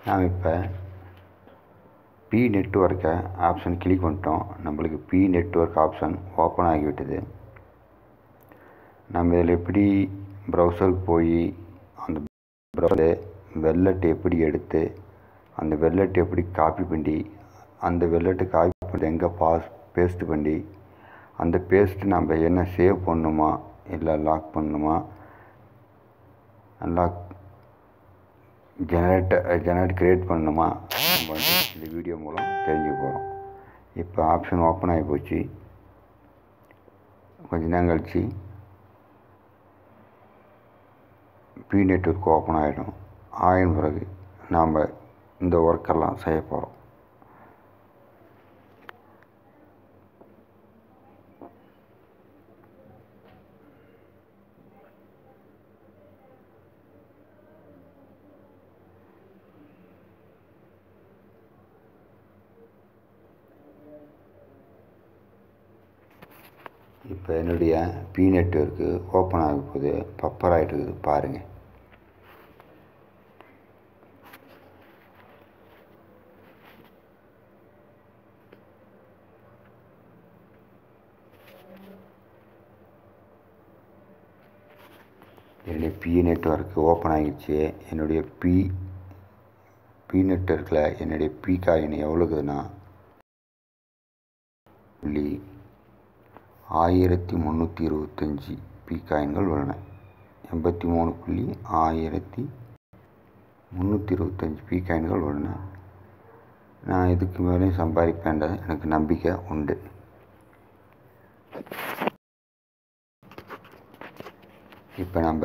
நாம் இப்போ B நெட்ஒர்க்கை option click பண்ணிட்டோம் நம்மளுக்கு பி நெட்ஒர்க் ஆப்ஷன் ஓப்பன் ஆகிவிட்டது நம்ம இதில் எப்படி ப்ரௌசருக்கு போய் அந்த ப்ரௌசரு வெல்லட் எப்படி எடுத்து அந்த வெல்லட் எப்படி காப்பி பண்ணி அந்த வெல்லட்டு காப்பி பண்ணி எங்கே பாஸ் பேஸ்ட் பண்ணி அந்த பேஸ்ட் நம்ம என்ன சேவ் பண்ணணுமா இல்லை லாக் பண்ணணுமா லாக் ஜெனரேட் ஜெனரேட் க்ரியேட் பண்ணணுமா நம்ம வந்து இந்த வீடியோ மூலம் தெரிஞ்சுக்க போகிறோம் இப்போ ஆப்ஷன் ஓப்பன் ஆகி போச்சு கொஞ்ச நேரம் கழிச்சு பி நெட்ஒர்க் ஓப்பன் ஆகிடும் ஆகின பிறகு நாம் இந்த ஒர்க்கெல்லாம் செய்ய போகிறோம் இப்போ என்னுடைய பி நெட்ஒர்க்கு ஓப்பன் ஆக போகுது பப்பர் ஆகிட்டு இருக்குது பாருங்கள் என்னுடைய பி நெட்ஒர்க்கு ஓப்பன் ஆகிடுச்சு என்னுடைய பி பி நெட்ஒர்க்கில் என்னுடைய பி காயின் எவ்வளோக்குதுன்னா புள்ளி ஆயிரத்தி முந்நூற்றி இருபத்தஞ்சி பி காயின்கள் உள்ளன எண்பத்தி மூணு புள்ளி ஆயிரத்தி முந்நூற்றி இருபத்தஞ்சி பி காயின்கள் உள்ளன நான் இதுக்கு மேலேயும் சம்பாதிப்பேன்றது எனக்கு நம்பிக்கை உண்டு இப்போ நம்ம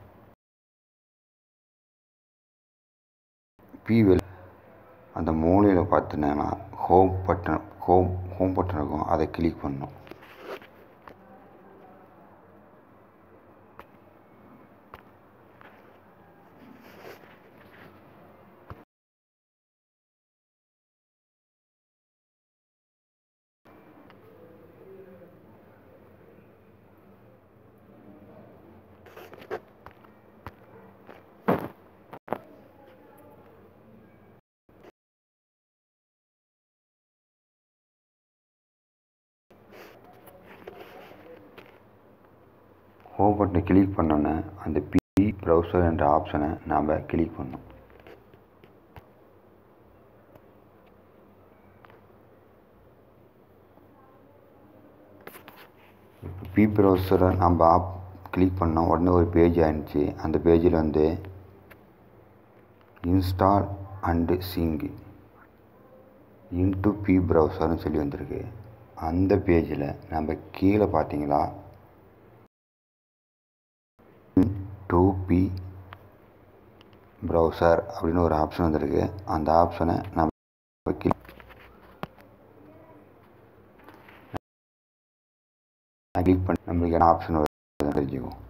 பிவில் அந்த மூலையில் பார்த்தீங்கன்னா home button home home button இருக்கும் அதை கிளிக் பண்ணணும் ஹோம் பட்டனை கிளிக் பண்ணோன்னே அந்த பி ப்ரௌசர் என்ற ஆப்ஷனை நாம் கிளிக் பண்ணோம் பி ப்ரௌசரை நம்ம ஆப் கிளிக் பண்ணோம் உடனே ஒரு பேஜ் ஆயிடுச்சு அந்த பேஜில் வந்து install and sync into B ப்ரௌசர்னு சொல்லி வந்திருக்கு அந்த பேஜில் நம்ம கீழே பார்த்தீங்களா டூ பி ப்ரௌசர் அப்படின்னு ஒரு ஆப்ஷன் வந்திருக்கு அந்த ஆப்ஷனை நம்ம கிளிக் பண்ணி நம்மளுக்கு என்ன ஆப்ஷன் வருது தெரிஞ்சுக்குவோம்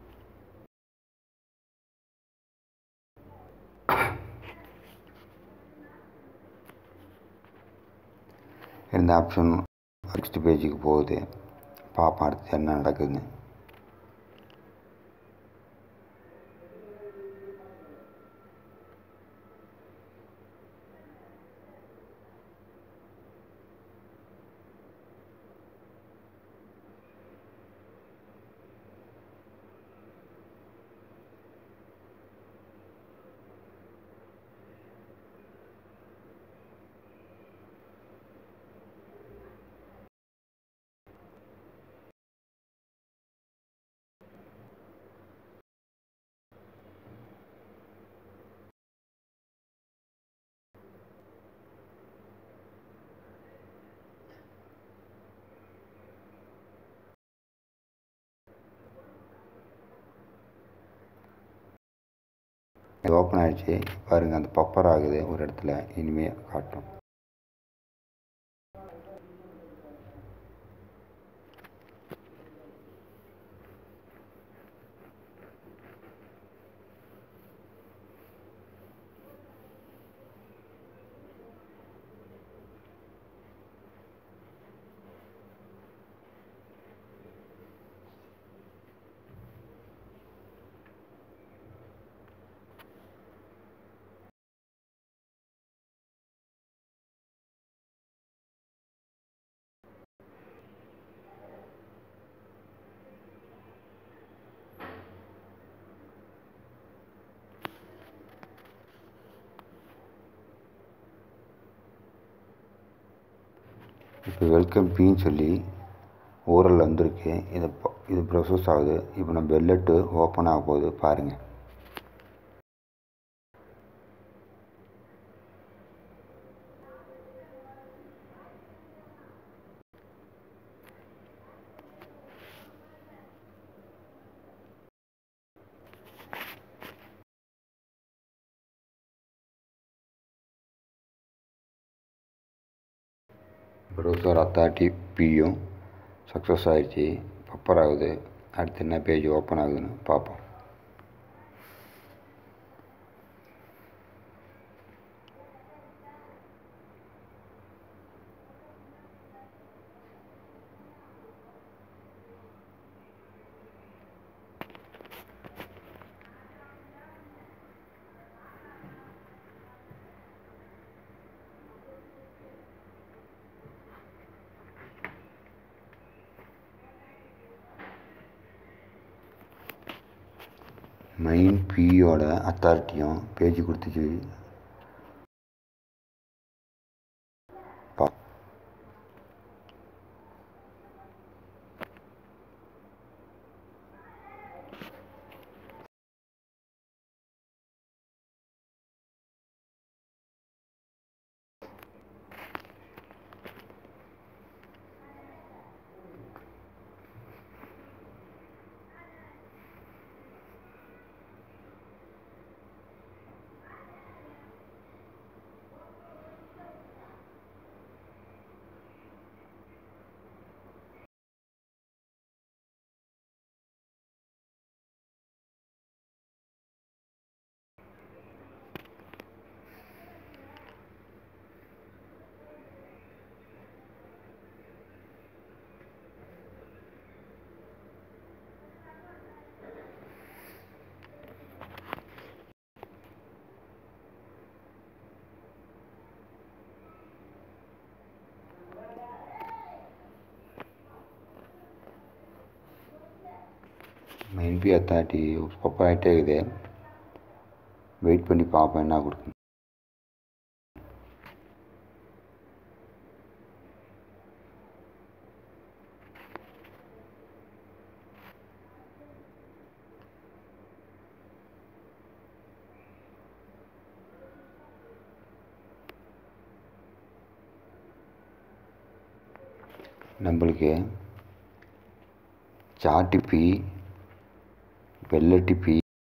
இந்த ஆப்ஷன் நெக்ஸ்ட் பேஜுக்கு போகுது பார்ப்போம் அடுத்து என்ன நடக்குதுன்னு ஓப்பன் ஆகிடுச்சு பாருங்கள் அந்த பப்பர் ஆகுது ஒரு இடத்துல இனிமேல் காட்டும் இப்போ வெல்கம் பின்னு சொல்லி ஓரல் வந்திருக்கு இது ப- இது ப்ரொசஸ் ஆகுது இப்போ நம்ம வெல்லெட்டு ஓப்பன் ஆக போகுது பாருங்கள் ப்ரௌசர் அத்தாரிட்டி பியும் சக்ஸஸ் ஆகிடுச்சு பப்பர் ஆகுது அடுத்து என்ன பேஜ் ஓப்பன் ஆகுதுன்னு பார்ப்போம் மெயின் பியோட அத்தாரிட்டியும் பேஜ் கொடுத்துச்சு பா மெயின் பி அத்தாரிட்டி பப்பர் ஆகிட்டே இருக்குது வெயிட் பண்ணி பார்ப்போம் என்ன கொடுக்கும் நம்மளுக்கு சார்ட்டு பி வெள்ளட்டி பி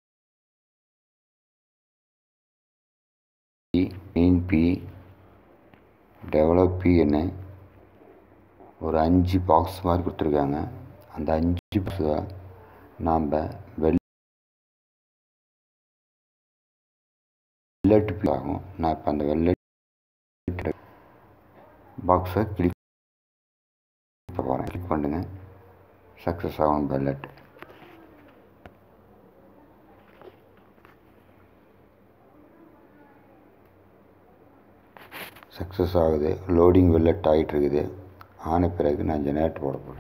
மெயின் பி டெவலப் பின்னு ஒரு அஞ்சு பாக்ஸ் மாதிரி கொடுத்துருக்காங்க அந்த அஞ்சு பாக்ஸை நாம் வெள் வெள்ளட்டு பி ஆகும் நான் இப்போ அந்த வெள்ளட்டு பாக்ஸை கிளிக் போகிறேன் கிளிக் பண்ணுங்க சக்ஸஸ் ஆகும் பெல்லட் சக்ஸஸ் ஆகுது லோடிங் வெல்லட் ஆகிட்டு இருக்குது ஆன பிறகு நான் ஜெனரேட் போட போகிறேன்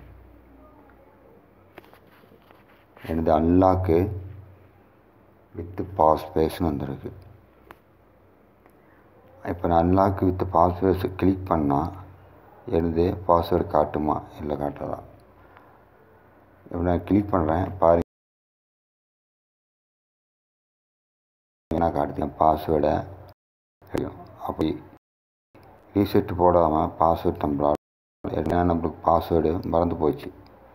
எனது அன்லாக்கு வித் பாஸ் பேஸ்னு வந்திருக்கு இப்போ நான் அன்லாக் வித் பாஸ்வேர்ட்ஸ் கிளிக் பண்ணால் எனது பாஸ்வேர்டு காட்டுமா இல்லை காட்டாதா இப்போ நான் கிளிக் பண்ணுறேன் பாருங்க என்ன காட்டுது பாஸ்வேர்டை அப்படி ரீசெட் போடாமல் பாஸ்வேர்டு நம்மளால் ஏன்னா நம்மளுக்கு பாஸ்வேர்டு மறந்து போச்சு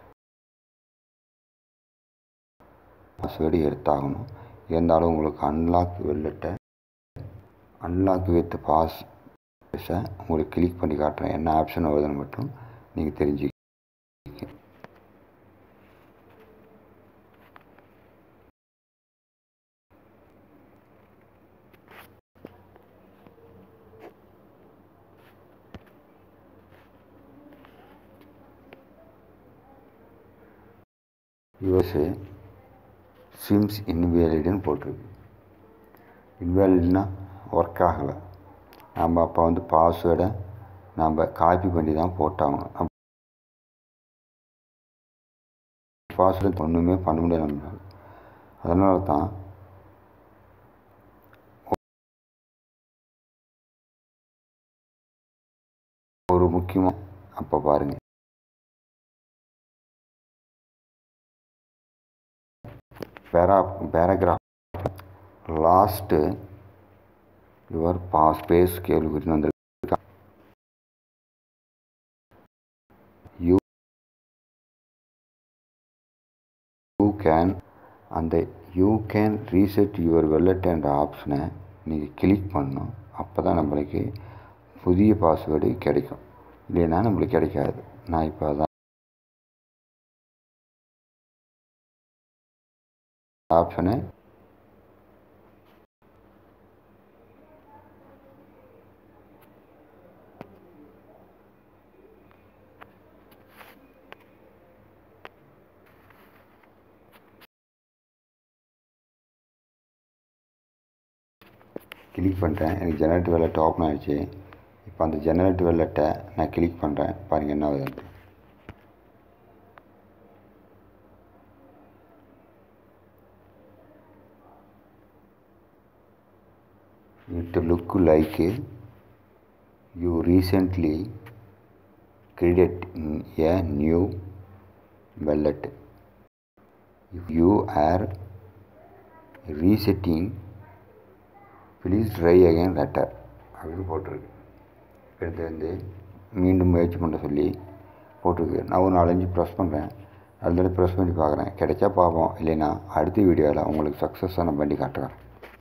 பாஸ்வேர்டு எடுத்தாகணும் இருந்தாலும் உங்களுக்கு அன்லாக் வெல்லட்டை அன்லாக் வித் பாஸ் உங்களுக்கு கிளிக் பண்ணி காட்டுறேன் என்ன ஆப்ஷன் வருதுன்னு மட்டும் நீங்கள் தெரிஞ்சு யூஎஸ்ஏ சிம்ஸ் இன்வேலிடுன்னு போட்டிருக்கு இன்வேலிட்னா ஒர்க் ஆகலை நம்ம அப்போ வந்து பாஸ்வேர்டை நம்ம காப்பி பண்ணி தான் போட்டாகணும் பாஸ்வேர்டு ஒன்றுமே பண்ண முடியாது நம்மளால் அதனால தான் ஒரு முக்கியமாக அப்போ பாருங்கள் para paragraph last your pass phrase கேள்விக்குறின்னு வந்திருக்கா யூ யூ கேன் அந்த you can reset your wallet என்ற ஆப்ஷனை நீங்கள் கிளிக் பண்ணணும் அப்போ தான் நம்மளுக்கு புதிய பாஸ்வேர்டு கிடைக்கும் இல்லைன்னா நம்மளுக்கு கிடைக்காது நான் இப்போ அதான் ஆப்ஷனை கிளிக் பண்ணுறேன் எனக்கு ஜெனரேட் வெல்லட் ஓப்பன் ஆகிடுச்சு இப்போ அந்த ஜெனரேட் வெல்லட்டை நான் கிளிக் பண்ணுறேன் பாருங்கள் என்ன ஆகுதுன்ட்டு it look like you recently created a new wallet if you are resetting please try again later அப்படின்னு போட்டிருக்கு எடுத்து வந்து மீண்டும் முயற்சி பண்ண சொல்லி போட்டிருக்கு நான் ஒரு நாலஞ்சு ப்ரெஸ் பண்ணுறேன் அதில் ப்ரெஸ் பண்ணி பார்க்குறேன் கிடைச்சா பார்ப்போம் இல்லைன்னா அடுத்த வீடியோவில் உங்களுக்கு சக்ஸஸாக நான் பண்ணி காட்டுறேன்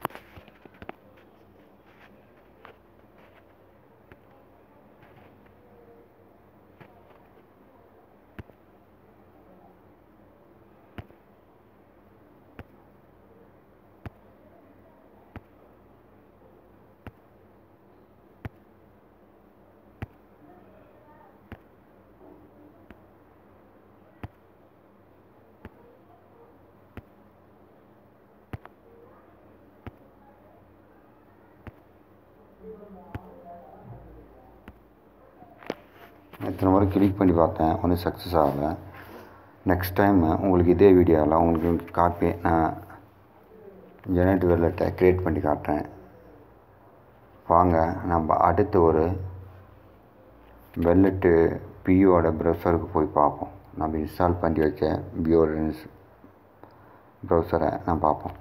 எத்தனை முறை கிளிக் பண்ணி பார்த்தேன் ஒன்றும் சக்ஸஸ் ஆகலை நெக்ஸ்ட் டைம் உங்களுக்கு இதே வீடியோவில் உங்களுக்கு காப்பி நான் ஜெனரேட் வெல்லட்டை க்ரியேட் பண்ணி காட்டுறேன் வாங்க நம்ம அடுத்து ஒரு வெல்லட்டு பியோட ப்ரௌசருக்கு போய் பார்ப்போம் நம்ம இன்ஸ்டால் பண்ணி வச்ச பியோட ப்ரௌசரை நான் பார்ப்போம்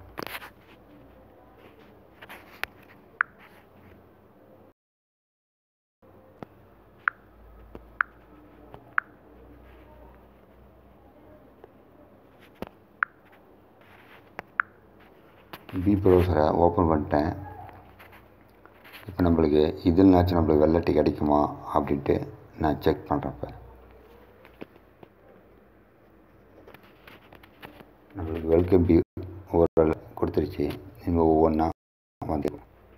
பி ப்ரௌசரை ஓப்பன் பண்ணிட்டேன் இப்போ நம்மளுக்கு இதுலனாச்சும் நம்மளுக்கு வெள்ளட்டி கிடைக்குமா அப்படின்ட்டு நான் செக் பண்ணுறப்ப நம்மளுக்கு வெல்கம் பி ஒரு கொடுத்துருச்சு நீங்கள் ஒவ்வொன்றா வந்து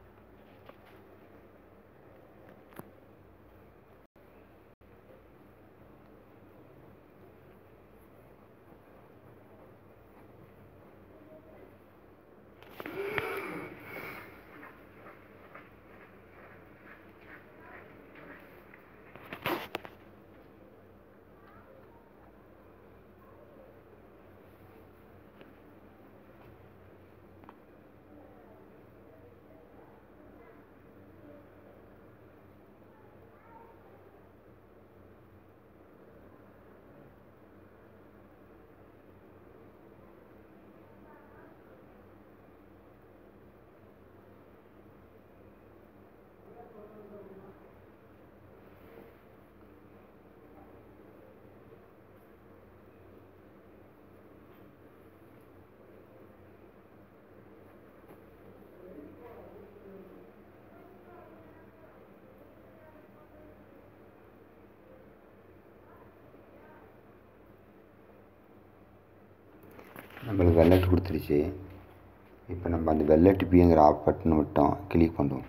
நம்மளுக்கு வெள்ளட் கொடுத்துருச்சு இப்போ நம்ம அந்த வெள்ளட் பிங்கிற ஆப் பட்டன் மட்டும் கிளிக் பண்ணுவோம்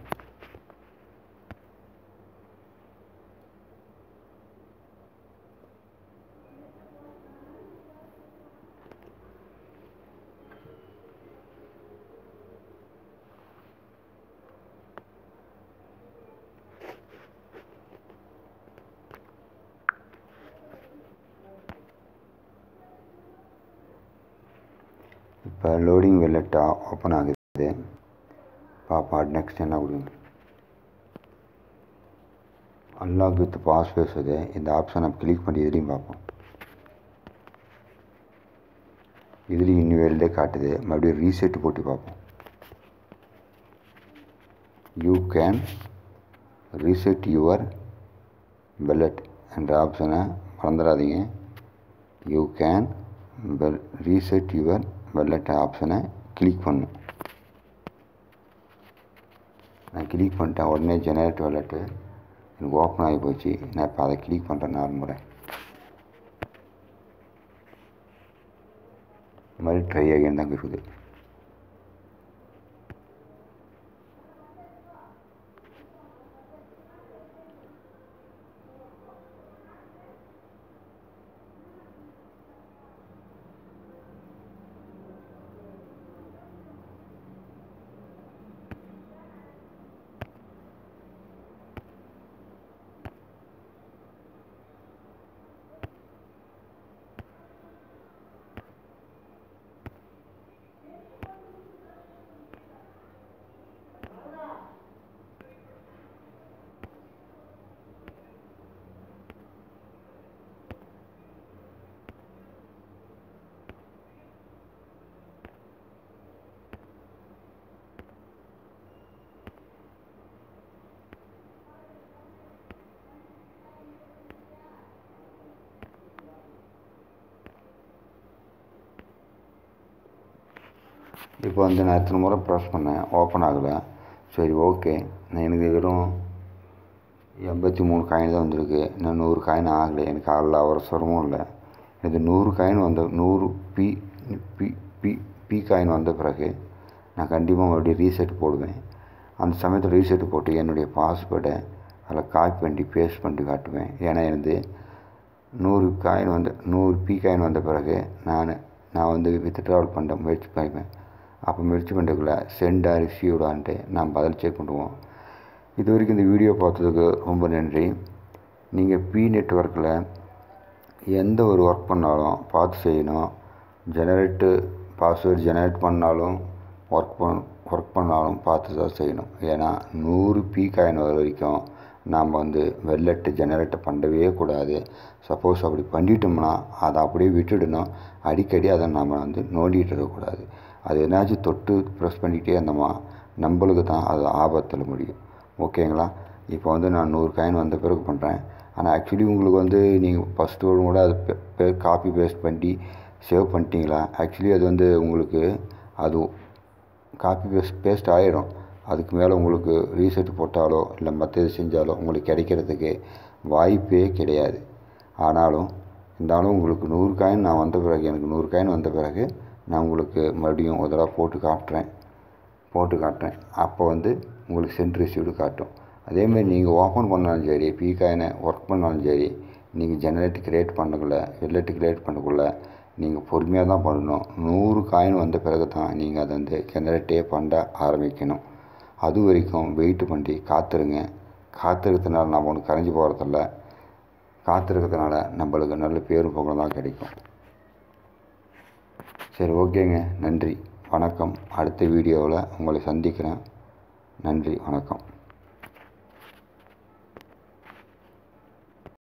இப்போ லோடிங் வெல்லட்டாக ஓப்பன் ஆகுது பாப்பா நெக்ஸ்ட் என்ன கொடுங்க அன்லாக் வித் பாஸ் பேசுது இந்த ஆப்ஷனை கிளிக் பண்ணி இதுலேயும் பார்ப்போம் இதுலேயும் இன்னும் வேல்டே காட்டுது மறுபடியும் ரீசெட் போட்டு பார்ப்போம் you can reset your wallet என்ற ஆப்ஷனை மறந்துடாதீங்க யூ கேன் பெல் ரீசெட் யுவர் பெல்லட் ஆப்ஷனை கிளிக் பண்ணும் நான் கிளிக் பண்ணிட்டேன் உடனே ஜெனரேட் வெல்லட்டு எனக்கு ஓப்பன் ஆகி போச்சு நான் இப்போ அதை கிளிக் பண்ணுறேன் நாலு முறை இந்த மாதிரி ட்ரை அகைன் தான் இருக்குது இப்போ வந்து நான் எத்தனை முறை ப்ரெஸ் பண்ணேன் ஓப்பன் ஆகலை சரி ஓகே நான் எனக்கு வெறும் எண்பத்தி மூணு காயின் தான் வந்திருக்கு இன்னும் நூறு காயின் ஆகலை எனக்கு ஆகல அவசரமும் இல்லை எனக்கு நூறு காயின் வந்த நூறு B B B B coin வந்த பிறகு நான் கண்டிப்பாக மறுபடியும் ரீசெட் போடுவேன் அந்த சமயத்தில் ரீசெட் போட்டு என்னுடைய பாஸ்வேர்டை அதில் காப்பி பண்ணி பேஸ்ட் பண்ணி காட்டுவேன் ஏன்னா எனக்கு நூறு காயின் வந்து நூறு பி காயின் வந்த பிறகு நான் நான் வந்து வித்ட்ராவல் பண்ண முயற்சி பண்ணிப்பேன் அப்போ முயற்சி பண்ணுறதுக்குள்ள சென்டா ரிசீவ்டான்ட்டு நான் பதில் செக் பண்ணுவோம் இது வரைக்கும் இந்த வீடியோ பார்த்ததுக்கு ரொம்ப நன்றி நீங்கள் பி நெட்ஒர்க்கில் எந்த ஒரு ஒர்க் பண்ணாலும் பார்த்து செய்யணும் ஜெனரேட்டு பாஸ்வேர்டு ஜெனரேட் பண்ணாலும் ஒர்க் பண் ஒர்க் பண்ணாலும் பார்த்து தான் செய்யணும் ஏன்னா நூறு பி காயின் வர வரைக்கும் நாம் வந்து வெள்ளட்டு ஜெனரேட் பண்ணவே கூடாது சப்போஸ் அப்படி பண்ணிட்டோம்னா அதை அப்படியே விட்டுடணும் அடிக்கடி அதை நம்ம வந்து நோண்டிகிட்டு இருக்கக்கூடாது அது என்னாச்சும் தொட்டு ப்ரெஸ் பண்ணிக்கிட்டே இருந்தோமா நம்மளுக்கு தான் அது ஆபத்தில் முடியும் ஓகேங்களா இப்போ வந்து நான் நூறு காயின் வந்த பிறகு பண்ணுறேன் ஆனால் ஆக்சுவலி உங்களுக்கு வந்து நீங்கள் ஃபஸ்ட்டு ஒரு கூட அது காப்பி பேஸ்ட் பண்ணி சேவ் பண்ணிட்டீங்களா ஆக்சுவலி அது வந்து உங்களுக்கு அது காப்பி பேஸ்ட் பேஸ்ட் ஆகிடும் அதுக்கு மேலே உங்களுக்கு ரீசெட் போட்டாலோ இல்லை மற்ற இது செஞ்சாலோ உங்களுக்கு கிடைக்கிறதுக்கு வாய்ப்பே கிடையாது ஆனாலும் இருந்தாலும் உங்களுக்கு நூறு காயின் நான் வந்த பிறகு எனக்கு நூறு காயின் வந்த பிறகு நான் உங்களுக்கு மறுபடியும் ஒரு தடவை போட்டு காட்டுறேன் போட்டு காட்டுறேன் அப்போ வந்து உங்களுக்கு சென்ட் ரிசீவ்டு காட்டும் அதேமாதிரி நீங்கள் ஓப்பன் பண்ணாலும் சரி பி காயினை ஒர்க் பண்ணாலும் சரி நீங்கள் ஜெனரேட் கிரியேட் பண்ணக்குள்ள வெல்லெட்டு கிரியேட் பண்ணக்குள்ள நீங்கள் பொறுமையாக தான் பண்ணணும் நூறு காயின் வந்த பிறகு தான் நீங்கள் அதை வந்து ஜெனரேட்டே பண்ண ஆரம்பிக்கணும் அது வரைக்கும் வெயிட் பண்ணி காத்துருங்க காத்திருக்கிறதுனால நம்ம ஒன்று கரைஞ்சி போகிறதில்ல காத்திருக்கிறதுனால நம்மளுக்கு நல்ல பேரும் புகழும் தான் கிடைக்கும் சரி ஓகேங்க நன்றி வணக்கம் அடுத்த வீடியோவில் உங்களை சந்திக்கிறேன் நன்றி வணக்கம்